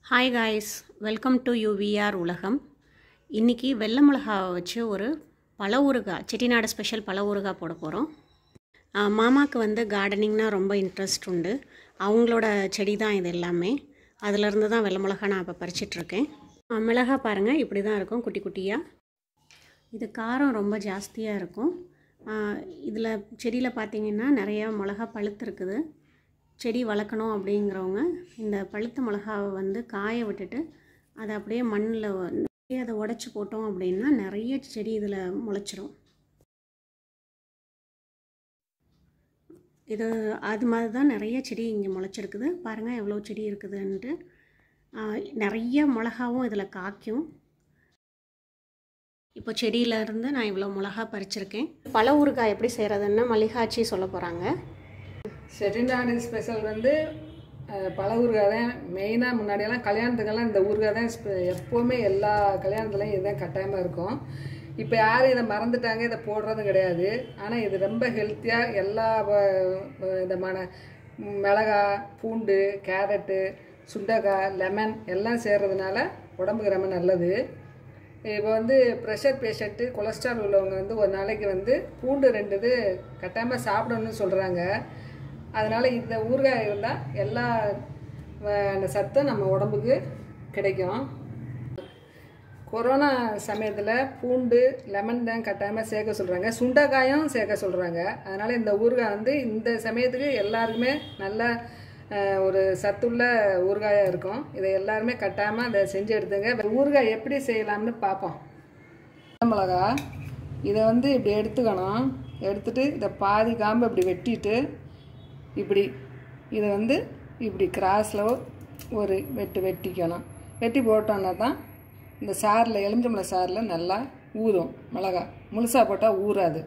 hi guys welcome to UVR உலகம் இன்றைக்கி வெள்ளை மிளகாவை வச்சு ஒரு பழ ஊறுகாய் செட்டிநாடு ஸ்பெஷல் பழ ஊறுகாய் போட போகிறோம் மாமாவுக்கு வந்து கார்டனிங்னா ரொம்ப இன்ட்ரெஸ்ட் உண்டு அவங்களோட செடி தான் இது எல்லாமே அதிலிருந்து தான் வெள்ளை மிளகா நான் இப்போ பறிச்சிட்ருக்கேன் மிளகா பாருங்கள் இப்படி தான் இருக்கும் குட்டி குட்டியாக இது காரம் ரொம்ப ஜாஸ்தியாக இருக்கும் இதில் செடியில் பார்த்தீங்கன்னா நிறையா மிளகா பழுத்துருக்குது செடி வளர்க்கணும் அப்படிங்கிறவங்க இந்த பழுத்த மிளகாவை வந்து காய விட்டுட்டு அதை அப்படியே மண்ணில் அப்படியே அதை உடச்சி போட்டோம் அப்படின்னா நிறைய செடி இதில் முளைச்சிரும் இது அது மாதிரி தான் நிறைய செடி இங்கே முளைச்சிருக்குது பாருங்கள் எவ்வளோ செடி இருக்குதுன்ட்டு நிறைய மிளகாவும் இதில் காய்க்கும் இப்போ செடியிலேருந்து நான் இவ்வளோ மிளகா பறிச்சிருக்கேன் பழ ஊறுகாய் எப்படி செய்கிறதுன்னு மல்லிகாட்சி சொல்ல போகிறாங்க செட்டிநாடு ஸ்பெஷல் வந்து அஹ், பல ஊறுகாய் தான் மெயினாக முன்னாடியெல்லாம் கல்யாணத்துக்கெல்லாம் இந்த ஊறுகாய் தான் ஸ்பெ- எப்போவுமே எல்லா கல்யாணத்துலையும் இதுதான் கட்டாயமாக இருக்கும் இப்போ யாரும் இதை மறந்துட்டாங்க இதை போடுறதும் கிடையாது ஆனால் இது ரொம்ப ஹெல்த்தியாக எல்லா வ- வ- விதமான மிளகா பூண்டு கேரட்டு சுண்டைக்காய் லெமன் எல்லாம் சேர்றதுனால உடம்புக்கு ரொம்ப நல்லது இப்போ வந்து ப்ரெஷர் பேஷண்ட்டு கொலஸ்ட்ரால் உள்ளவங்க வந்து ஒரு நாளைக்கு வந்து பூண்டு ரெண்டு இது கட்டாயமாக சாப்பிடணும்னு சொல்கிறாங்க அதனால் இந்த ஊறுகாய் இருந்தால் எல்லா வ- அந்த சத்தும் நம்ம உடம்புக்கு கிடைக்கும் கொரோனா சமயத்தில் பூண்டு லெமன் தான் கட்டாயமாக சேர்க்க சொல்கிறாங்க சுண்டைக்காயும் சேர்க்க சொல்கிறாங்க அதனால் இந்த ஊறுகாய் வந்து இந்த சமயத்துக்கு எல்லாருக்குமே நல்ல அஹ், ஒரு சத்துள்ள ஊறுகாயாக இருக்கும் இதை எல்லாருமே கட்டாயமாக அதை செஞ்சு எடுத்துங்க இந்த ஊறுகாய் எப்படி செய்யலாம்னு பார்ப்போம் மிளகா இதை வந்து இப்படி எடுத்துக்கணும் எடுத்துட்டு இதை பாதி காம்பு இப்படி வெட்டிட்டு இப்படி இதை வந்து இப்படி கிராஸில் ஒரு வெட்டு வெட்டிக்கணும் வெட்டி போட்டோன்னா தான் இந்த சாரில் எலுமிச்சம்பழ சாரில் நல்லா ஊறும் மிளகா முழுசாக போட்டால் ஊறாது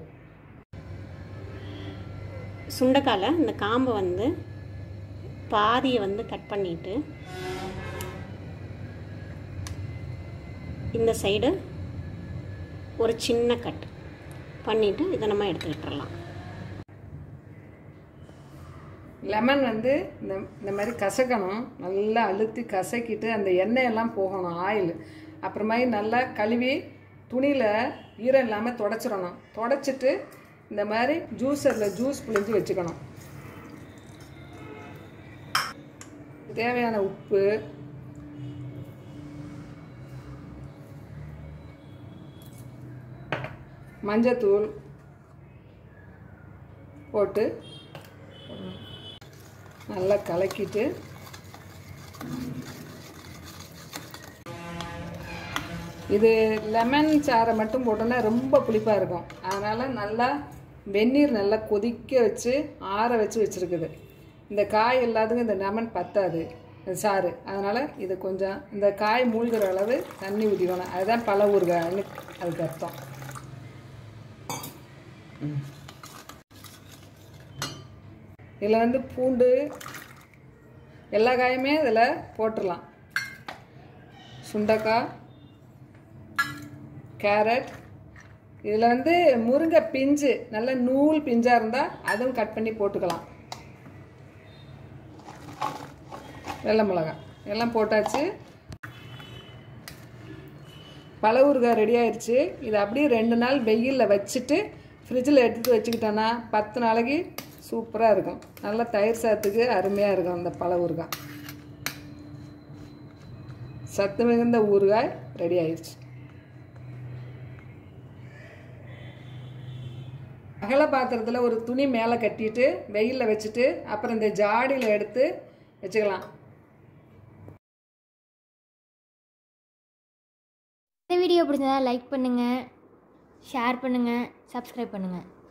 சுண்டைக்கால இந்த காம்பை வந்து பாதியை வந்து கட் பண்ணிட்டு இந்த சைடு ஒரு சின்ன கட் பண்ணிவிட்டு இதை நம்ம எடுத்துக்கிட்டுறலாம் லெமன் வந்து இந்த இந்த மாதிரி கசக்கணும் நல்லா அழுத்தி கசக்கிட்டு அந்த எண்ணெயெல்லாம் போகணும் ஆயில் அப்புறமாயி நல்லா கழுவி துணியில் ஈரம் இல்லாமல் தொடச்சிடணும் தொடச்சிட்டு இந்த மாதிரி ஜூஸரில் ஜூஸ் புழிஞ்சு வச்சுக்கணும் தேவையான உப்பு மஞ்சத்தூள் போட்டு நல்லா கலக்கிட்டு இது லெமன் சாறை மட்டும் போட்டோன்னா ரொம்ப புளிப்பாக இருக்கும் அதனால் நல்லா வெந்நீர் நல்லா கொதிக்க வச்சு ஆற வச்சு வச்சுருக்குது இந்த காய் இல்லாததுக்கு இந்த லெமன் பத்தாது இந்த சாறு அதனால் இது கொஞ்சம் இந்த காய் மூழ்கிற அளவு தண்ணி ஊற்றிக்கணும் அதுதான் பல ஊறுகாய்னு அதுக்கு அர்த்தம் இதில் வந்து பூண்டு எல்லா காயுமே இதில் போட்டுடலாம் சுண்டைக்காய் கேரட் இதில் வந்து முருங்கை பிஞ்சு நல்ல நூல் பிஞ்சாக இருந்தால் அதுவும் கட் பண்ணி போட்டுக்கலாம் வெள்ளை மிளகாய் எல்லாம் போட்டாச்சு பழ ஊறுகாய் ரெடி ஆயிடுச்சு இதை அப்படியே ரெண்டு நாள் வெயிலில் வச்சுட்டு ஃப்ரிட்ஜில் எடுத்து வச்சுக்கிட்டோன்னா பத்து நாளைக்கு சூப்பராக இருக்கும் நல்லா தயிர் சாத்துக்கு அருமையாக இருக்கும் அந்த பழ ஊறுகாய் சத்து மிகுந்த ஊறுகாய் ரெடி ஆயிடுச்சு அகல பாத்திரத்தில் ஒரு துணி மேலே கட்டிட்டு வெயிலில் வச்சுட்டு அப்புறம் இந்த ஜாடியில் எடுத்து வச்சுக்கலாம் இந்த வீடியோ பிடிச்சதா லைக் பண்ணுங்கள் ஷேர் பண்ணுங்கள் சப்ஸ்கிரைப் பண்ணுங்கள்